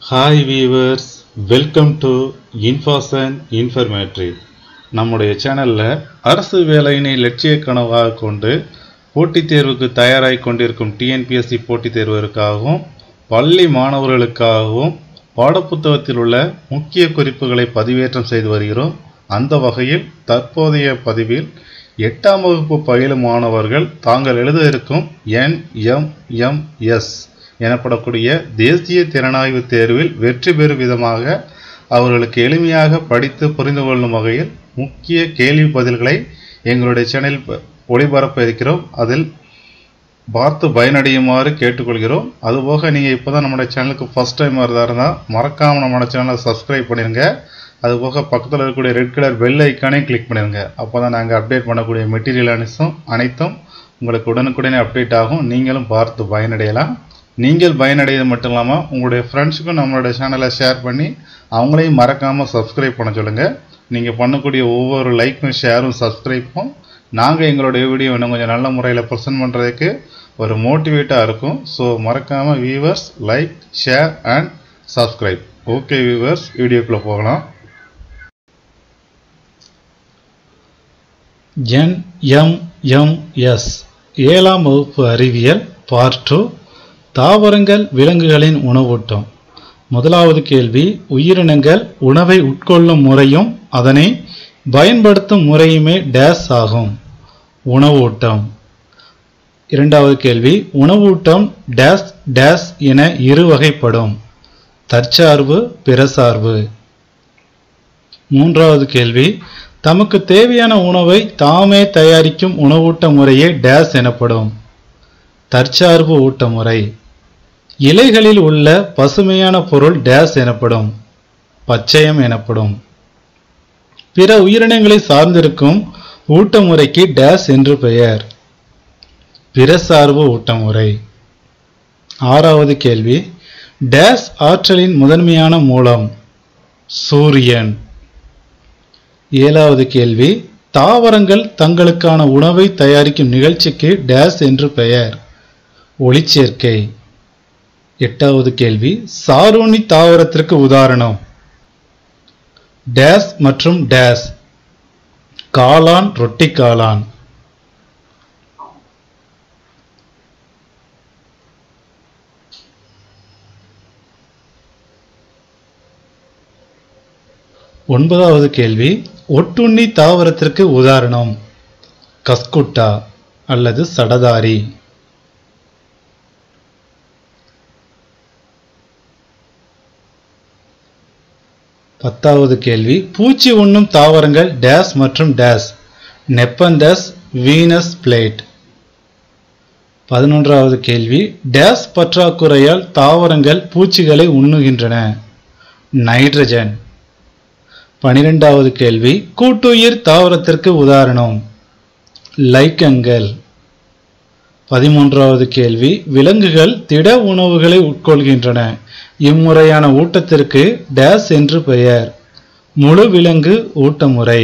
hi viewers welcome to இன்ஃபாசன் இன்ஃபர்மேட்ரி நம்முடைய சேனலில் அரசு வேலையினை லட்சிய கனவாக கொண்டு போட்டித் தேர்வுக்கு தயாராகி கொண்டிருக்கும் டிஎன்பிஎஸ்சி போட்டித் தேர்வதற்காகவும் பள்ளி மாணவர்களுக்காகவும் பாடப்புத்தகத்தில் உள்ள முக்கிய குறிப்புகளை பதிவேற்றம் செய்து வருகிறோம் அந்த வகையில் தற்போதைய பதிவில் எட்டாம் வகுப்பு பயிலும் மாணவர்கள் தாங்கள் எழுத இருக்கும் என்எம்எம்எஸ் எனப்படக்கூடிய தேசிய திறனாய்வு தேர்வில் வெற்றி பெறும் விதமாக அவர்களுக்கு எளிமையாக படித்து புரிந்து கொள்ளும் வகையில் முக்கிய கேள்வி பதில்களை எங்களுடைய சேனலில் ப- ஒளிபரப்ப இருக்கிறோம் அதில் பார்த்து பயனடையுமாறு கேட்டுக்கொள்கிறோம் அதுபோக நீங்கள் இப்போ தான் நம்மளுடைய சேனலுக்கு ஃபஸ்ட் டைம் வரதா இருந்தால் மறக்காமல் நம்மளோட சேனலை சப்ஸ்கிரைப் பண்ணிடுங்க அதுபோக பக்கத்தில் இருக்கக்கூடிய ரெட் கலர் பெல் ஐக்கானே கிளிக் பண்ணிடுங்க அப்போ தான் நாங்கள் அப்டேட் பண்ணக்கூடிய மெட்டீரியல் அனைத்தும் அனைத்தும் உங்களுக்கு உடனுக்குடனே அப்டேட் ஆகும் நீங்களும் பார்த்து பயனடையலாம் நீங்கள் பயனடைவது மட்டும் இல்லாமல் உங்களுடைய ஃப்ரெண்ட்ஸுக்கும் நம்மளோட சேனலை ஷேர் பண்ணி அவங்களையும் மறக்காமல் சப்ஸ்கிரைப் பண்ண சொல்லுங்கள் நீங்கள் பண்ணக்கூடிய ஒவ்வொரு லைக்கும் ஷேரும் சப்ஸ்கிரைப்பும் நாங்கள் எங்களுடைய வீடியோ இன்னும் கொஞ்சம் நல்ல முறையில் ப்ரெசென்ட் பண்ணுறதுக்கு ஒரு மோட்டிவேட்டாக இருக்கும் ஸோ மறக்காமல் viewers like share and subscribe okay viewers வீடியோக்குள்ளே போகலாம் என்எம்எம்எஸ் ஏழாம் வகுப்பு அறிவியல் பார்ட் டூ தாவரங்கள் விலங்குகளின் உணவூட்டம் முதலாவது கேள்வி உயிரினங்கள் உணவை உட்கொள்ளும் முறையும் அதனை பயன்படுத்தும் முறையுமே டேஸ் ஆகும் உணவூட்டம் இரண்டாவது கேள்வி உணவூட்டம் டேஸ் டேஸ் என இரு வகைப்படும் தற்சார்பு பிறசார்பு மூன்றாவது கேள்வி தமக்கு தேவையான உணவை தாமே தயாரிக்கும் உணவூட்ட முறையே டேஸ் எனப்படும் தற்சார்பு ஊட்ட முறை இலைகளில் உள்ள பசுமையான பொருள் டேஸ் எனப்படும் பச்சையம் எனப்படும் பிற உயிரினங்களை சார்ந்திருக்கும் ஊட்ட முறைக்கு டேஸ் என்று பெயர் பிறசார்பு ஊட்ட முறை ஆறாவது கேள்வி டேஸ் ஆற்றலின் முதன்மையான மூலம் சூரியன் ஏழாவது கேள்வி தாவரங்கள் தங்களுக்கான உணவை தயாரிக்கும் நிகழ்ச்சிக்கு டேஸ் என்று பெயர் ஒளிச்சேர்க்கை எட்டாவது கேள்வி சாரோனி தாவரத்திற்கு உதாரணம் டேஸ் மற்றும் டேஸ் காளான் ரொட்டி காளான் ஒன்பதாவது கேள்வி ஒட்டுண்ணி தாவரத்திற்கு உதாரணம் கஸ்குட்டா அல்லது சடதாரி பத்தாவது கேள்வி பூச்சி உண்ணும் தாவரங்கள் டேஸ் மற்றும் டேஸ் நெப்பந்தஸ் வீனஸ் பிளேட் பதினொன்றாவது கேள்வி டேஸ் பற்றாக்குறையால் தாவரங்கள் பூச்சிகளை உண்ணுகின்றன நைட்ரஜன் பனிரெண்டாவது கேள்வி கூட்டுயிர் தாவரத்திற்கு உதாரணம் லைக்கங்கள் பதிமூன்றாவது கேள்வி விலங்குகள் திட உணவுகளை உட்கொள்கின்றன இம்முறையான ஊட்டத்திற்கு டேஸ் என்று பெயர் முழு விலங்கு ஊட்ட முறை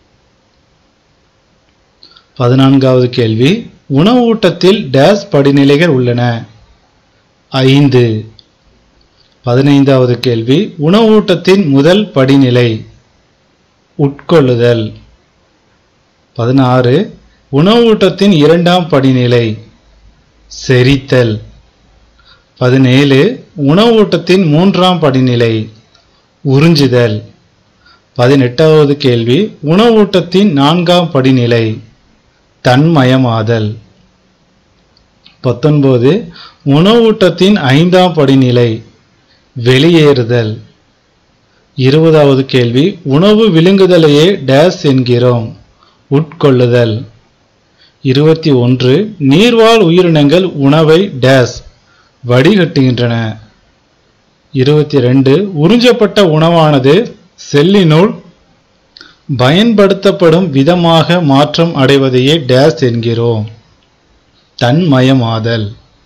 பதினான்காவது கேள்வி உணவு ஊட்டத்தில் டேஸ் படிநிலைகள் உள்ளன ஐந்து பதினைந்தாவது கேள்வி உணவூட்டத்தின் முதல் படிநிலை உட்கொள்ளுதல் பதினாறு உணவூட்டத்தின் இரண்டாம் படிநிலை செரித்தல் பதினேழு உணவூட்டத்தின் மூன்றாம் படிநிலை உறிஞ்சுதல் பதினெட்டாவது கேள்வி உணவூட்டத்தின் நான்காம் படிநிலை தன்மயமாதல் பத்தொன்பது உணவூட்டத்தின் ஐந்தாம் படிநிலை வெளியேறுதல் இருபதாவது கேள்வி உணவு விழுங்குதலையே டேஸ் என்கிறோம் உட்கொள்ளுதல் இருபத்தி ஒன்று நீர்வாழ் உயிரினங்கள் உணவை டேஸ் வடிகட்டுகின்றன இருபத்தி ரெண்டு உறிஞ்சப்பட்ட உணவானது செல்லினுள் பயன்படுத்தப்படும் விதமாக மாற்றம் அடைவதையே டேஸ் என்கிறோம் தன்மயமாதல்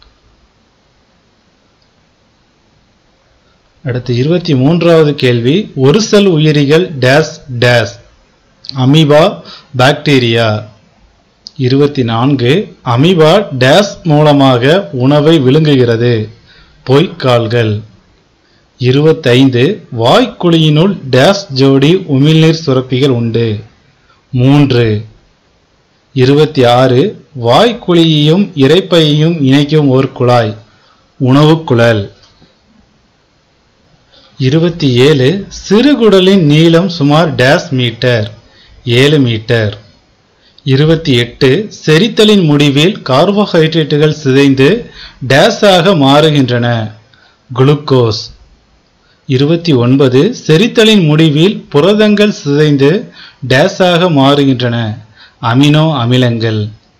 அடுத்து இருபத்தி மூன்றாவது கேள்வி ஒரு செல் உயிரிகள் டேஸ் டேஸ் அமீபா பாக்டீரியா இருபத்தி நான்கு அமீபா டேஸ் மூலமாக உணவை விழுங்குகிறது பொய்க்கால்கள் இருபத்தைந்து வாய்க்குழியினுள் டேஸ் ஜோடி உமிழ்நீர் சுரப்பிகள் உண்டு மூன்று இருபத்தி ஆறு வாய்க்குழியையும் இரைப்பையையும் இணைக்கும் ஒரு குழாய் உணவுக் குழல் இருபத்தி ஏழு சிறுகுடலின் நீளம் சுமார் டேஸ் மீட்டர் ஏழு மீட்டர் இருபத்தி எட்டு செரித்தலின் முடிவில் கார்போஹைட்ரேட்டுகள் சிதைந்து டேஸாக மாறுகின்றன குளுக்கோஸ் இருபத்தி ஒன்பது செரித்தலின் முடிவில் புரதங்கள் சிதைந்து டேஸாக மாறுகின்றன அமினோ அமிலங்கள்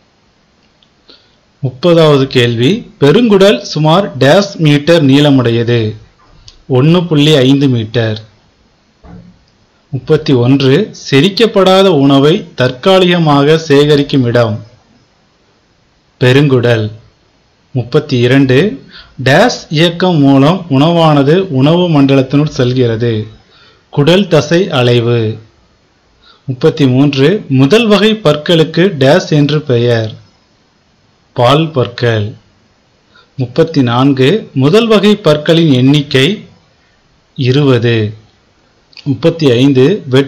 முப்பதாவது கேள்வி பெருங்குடல் சுமார் டேஸ் மீட்டர் நீளமுடையது ஒன்று புள்ளி ஐந்து மீட்டர் முப்பத்தி ஒன்று செரிக்கப்படாத உணவை தற்காலிகமாக சேகரிக்கும் இடம் பெருங்குடல் முப்பத்தி இரண்டு டேஸ் இயக்கம் மூலம் உணவானது உணவு மண்டலத்தினுள் செல்கிறது குடல் தசை அலைவு முப்பத்தி மூன்று முதல் வகை பற்களுக்கு டேஸ் என்று பெயர் பால் பற்கள் முப்பத்தி நான்கு முதல் வகை பற்களின் எண்ணிக்கை இருபது முப்பத்தி ஐந்து வெட்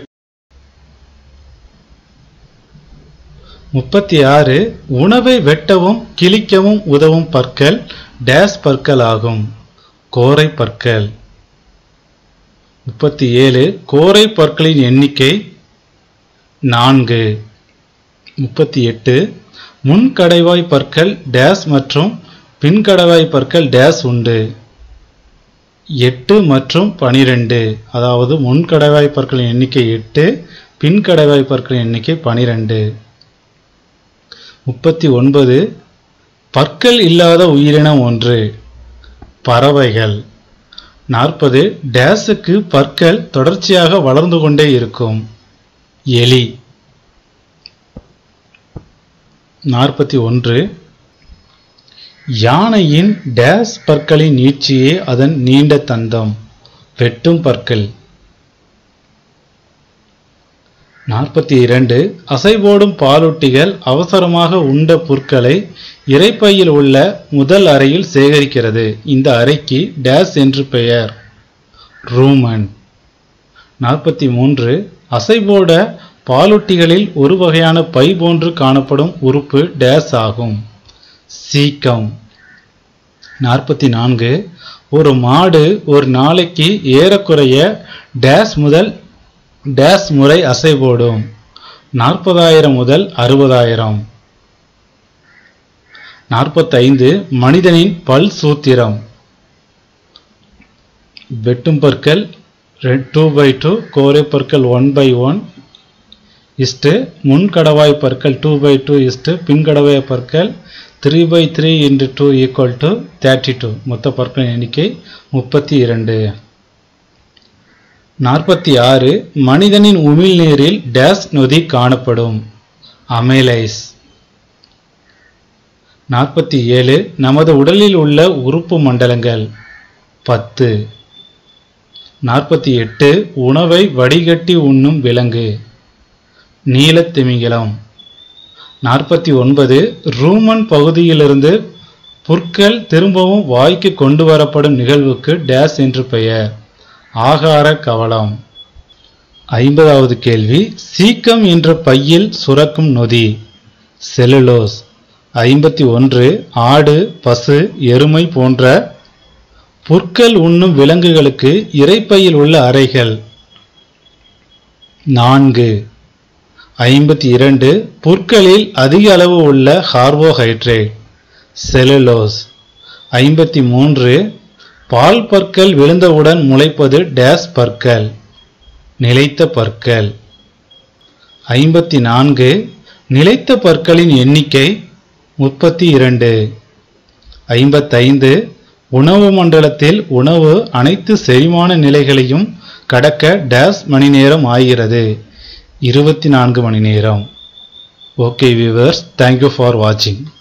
முப்பத்தி ஆறு உணவை வெட்டவும் கிழிக்கவும் உதவும் பற்கள் டேஸ் பற்கள் ஆகும் கோரை பற்கள் முப்பத்தி ஏழு கோரை பற்களின் எண்ணிக்கை நான்கு முப்பத்தி எட்டு முன்கடைவாய் பற்கள் டேஸ் மற்றும் பின்கடைவாய் பற்கள் டேஸ் உண்டு எட்டு மற்றும் பனிரெண்டு அதாவது முன்கடைவாய் பற்களின் எண்ணிக்கை எட்டு பின்கடைவாய் பற்களின் எண்ணிக்கை பனிரெண்டு முப்பத்தி ஒன்பது பற்கள் இல்லாத உயிரினம் ஒன்று பறவைகள் நாற்பது டேஸுக்கு பற்கள் தொடர்ச்சியாக வளர்ந்து கொண்டே இருக்கும் எலி நாற்பத்தி ஒன்று யானையின் டேஸ் பற்களின் நீட்சியே அதன் நீண்ட தந்தம் வெட்டும் பற்கள் நாற்பத்தி இரண்டு அசைபோடும் பாலூட்டிகள் அவசரமாக உண்ட புற்களை இரைப்பையில் உள்ள முதல் அறையில் சேகரிக்கிறது இந்த அறைக்கு டேஸ் என்று பெயர் ரூமன் நாற்பத்தி மூன்று அசைபோட பாலூட்டிகளில் ஒரு வகையான பை போன்று காணப்படும் உறுப்பு டேஸ் ஆகும் சீக்கம் நாற்பத்தி நான்கு ஒரு மாடு ஒரு நாளைக்கு ஏறக்குறைய டேஸ் முதல் டேஸ் முறை அசைபோடும் நாற்பதாயிரம் முதல் அறுபதாயிரம் நாற்பத்தைந்து மனிதனின் பல் சூத்திரம் வெட்டும் பற்கள் டூ பை டூ கோரை பற்கள் ஒன் பை ஒன் இஸ்டு முன்கடவாய் பற்கள் டூ பை டூ இஸ்டு பின்கடவாய் பற்கள் three by three into two equal to thirty two மொத்த பற்களின் எண்ணிக்கை முப்பத்தி இரண்டு நாற்பத்தி ஆறு மனிதனின் உமிழ்நீரில் டேஸ் நொதி காணப்படும் அமைலைஸ் நாற்பத்தி ஏழு நமது உடலில் உள்ள உறுப்பு மண்டலங்கள் பத்து நாற்பத்தி எட்டு உணவை வடிகட்டி உண்ணும் விலங்கு நீலத்திமிங்கலம் நாற்பத்தி ஒன்பது ரூமன் பகுதியிலிருந்து புற்கள் திரும்பவும் வாய்க்கு கொண்டு வரப்படும் நிகழ்வுக்கு டேஸ் என்று பெயர் ஆகார கவலம் ஐம்பதாவது கேள்வி சீக்கம் என்ற பையில் சுரக்கும் நொதி செலுலோஸ் ஐம்பத்தி ஒன்று ஆடு பசு எருமை போன்ற புற்கள் உண்ணும் விலங்குகளுக்கு இரைப்பையில் உள்ள அறைகள் நான்கு ஐம்பத்தி இரண்டு புற்களில் அதிக அளவு உள்ள கார்போஹைட்ரேட் செலுலோஸ் ஐம்பத்தி மூன்று பால் பற்கள் விழுந்தவுடன் முளைப்பது டேஸ் பற்கள் நிலைத்த பற்கள் ஐம்பத்தி நான்கு நிலைத்த பற்களின் எண்ணிக்கை முப்பத்தி இரண்டு ஐம்பத்தைந்து உணவு மண்டலத்தில் உணவு அனைத்து செரிமான நிலைகளையும் கடக்க டேஸ் மணி நேரம் ஆகிறது இருபத்தி நான்கு மணி நேரம் ஓகே வியூவர்ஸ் தேங்க்யூ ஃபார் வாட்சிங்